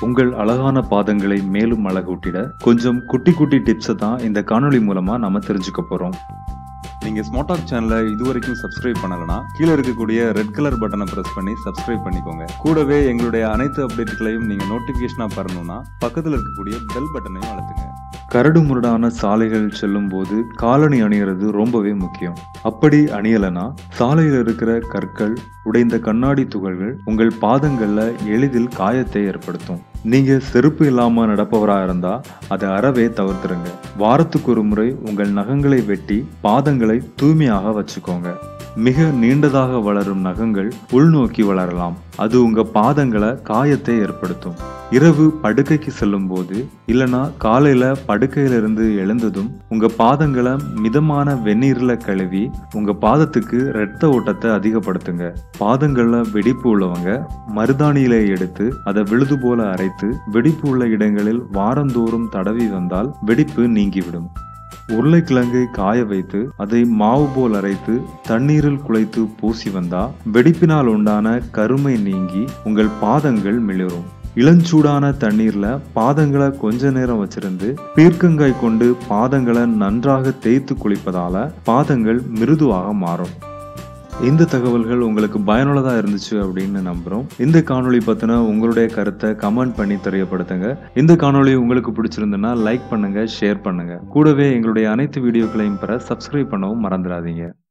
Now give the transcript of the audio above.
உங்கள் அழகான பாதங்களை மேலும் அழகூட்டிட கொஞ்சம் குட்டி குட்டி டிப்ஸை தான் இந்த காணொளி மூலமா நாம தெரிஞ்சுக்க போறோம் நீங்க ஸ்மார்ட் டாக் சேனலை இது வரைக்கும் சப்ஸ்கிரைப் பண்ணலனா கீழே இருக்கக்கூடிய ரெட் கலர் பட்டனை பிரஸ் பண்ணி சப்ஸ்கிரைப் பண்ணிக்கோங்க கூடவே எங்களுடைய அனைத்து அப்டேட்களையும் நீங்க நோட்டிபிகேஷனா பெறணும்னா பக்கத்துல இருக்கக்கூடிய பெல் பட்டனையும் அழுத்துங்க கரடு முரடான சாலைகள் செல்லும் போது காலணி அணியறது ரொம்பவே முக்கியம் அப்படி அணியலனா சாலையில் இருக்கிற கற்கள் உடைந்த கண்ணாடி துகள்கள் உங்கள் பாதங்கள்ல எளிதில் காயத்தை ஏற்படுத்தும் நீங்க செருப்பு இல்லாம நடப்பவரா இருந்தா அதை அறவே தவிர்த்துருங்க வாரத்துக்கு ஒரு முறை உங்கள் நகங்களை வெட்டி பாதங்களை தூய்மையாக வச்சுக்கோங்க மிக நீண்டதாக வளரும் நகங்கள் உள்நோக்கி வளரலாம் அது உங்க பாதங்களை காயத்தை ஏற்படுத்தும் இரவு படுக்கைக்கு செல்லும் போது இல்லனா காலையில படுக்கையிலிருந்து எழுந்ததும் உங்க பாதங்களை மிதமான வெந்நீர்ல கழுவி உங்க பாதத்துக்கு இரத்த ஓட்டத்தை அதிகப்படுத்துங்க பாதங்கள்ல வெடிப்பு உள்ளவங்க மருதாணியில எடுத்து அதை விழுது போல அரைத்து வெடிப்பு உள்ள இடங்களில் வாரந்தோறும் தடவி வந்தால் வெடிப்பு நீங்கிவிடும் உருளைக்கிழங்கை காய வைத்து அதை மாவு போல் அரைத்து தண்ணீரில் குழைத்து பூசி வந்தா வெடிப்பினால் உண்டான கருமை நீங்கி உங்கள் பாதங்கள் மிளிரும் இளஞ்சூடான தண்ணீர்ல பாதங்களை கொஞ்ச நேரம் வச்சிருந்து பீர்க்கங்காய் கொண்டு பாதங்களை நன்றாக தேய்த்து குளிப்பதால பாதங்கள் மிருதுவாக மாறும் இந்த தகவல்கள் உங்களுக்கு பயனுள்ளதா இருந்துச்சு அப்படின்னு நம்புறோம் இந்த காணொளி பத்தின உங்களுடைய கருத்தை கமெண்ட் பண்ணி தெரியப்படுத்துங்க இந்த காணொளி உங்களுக்கு பிடிச்சிருந்துன்னா லைக் பண்ணுங்க ஷேர் பண்ணுங்க கூடவே எங்களுடைய அனைத்து வீடியோக்களையும் பெற சப்ஸ்கிரைப் பண்ணவும் மறந்துடாதீங்க